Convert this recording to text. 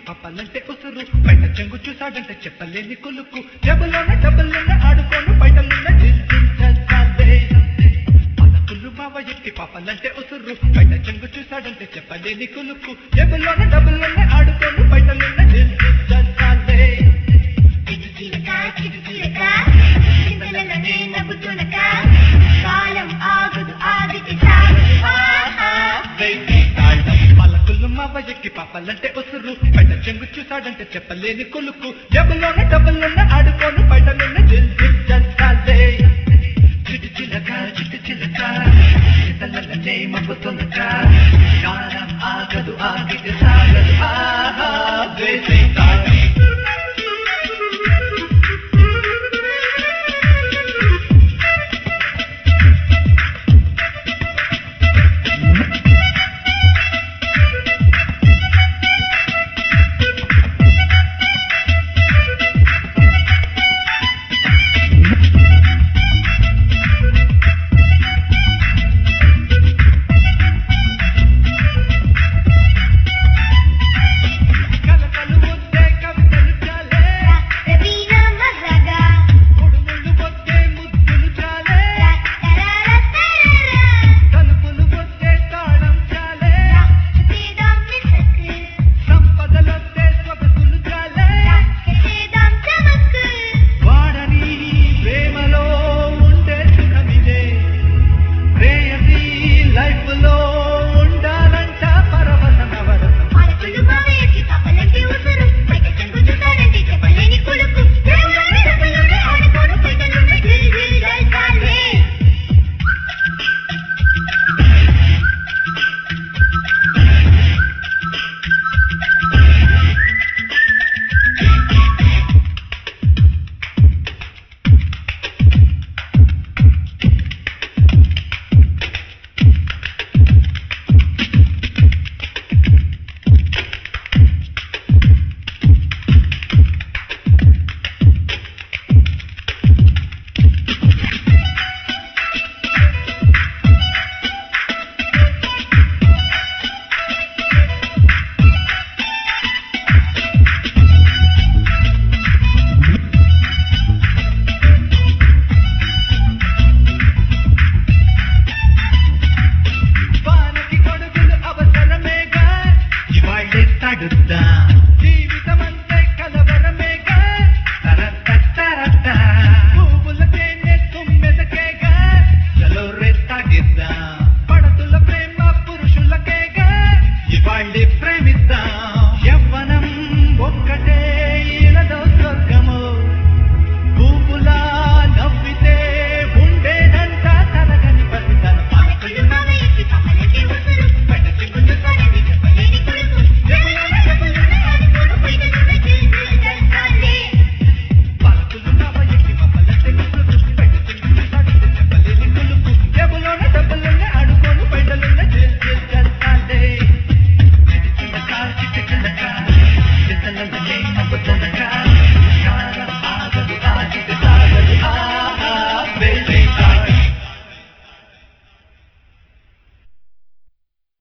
పప్పాలంటే ఉసురు బయట చెంగు చూసాడంటే చెప్పలేని కొలుకు జబులోన డబ్బులున్న ఆడుకోను బయటలున్న జిల్ జిల్ జల్ జాలే. పలకులు బావ ఎక్కి పప్పాలంటే ఉసురు బయట చెంగు చూసాడంటే చెప్పలేని కొలుకు జబులోన డబ్బులున్న ఆడుకోను బయటలున్న జిల్ జిల్ జల్ జాలే. చిలుక చిలుక చింతలనే నవ్వుతునక కాలం ఆగుదు ఆగితే సాగదు ఆహా వేసి తాళం. పలకులు మావ ఎక్కి పాపాలంటే ఉసురు బయట చెంగు చూసాడంటే చెప్పలేని కొలుకు జబులోన డబ్బులున్న ఆడుకోను బయటలున్న జిల్ జిల్ జల్ జాలే. చిటి చిలక చిటి చిలక చితలనే మబ్బుతునక కాలం ఆగదు ఆగితే సాగదు ఆహా వేసి తాళం.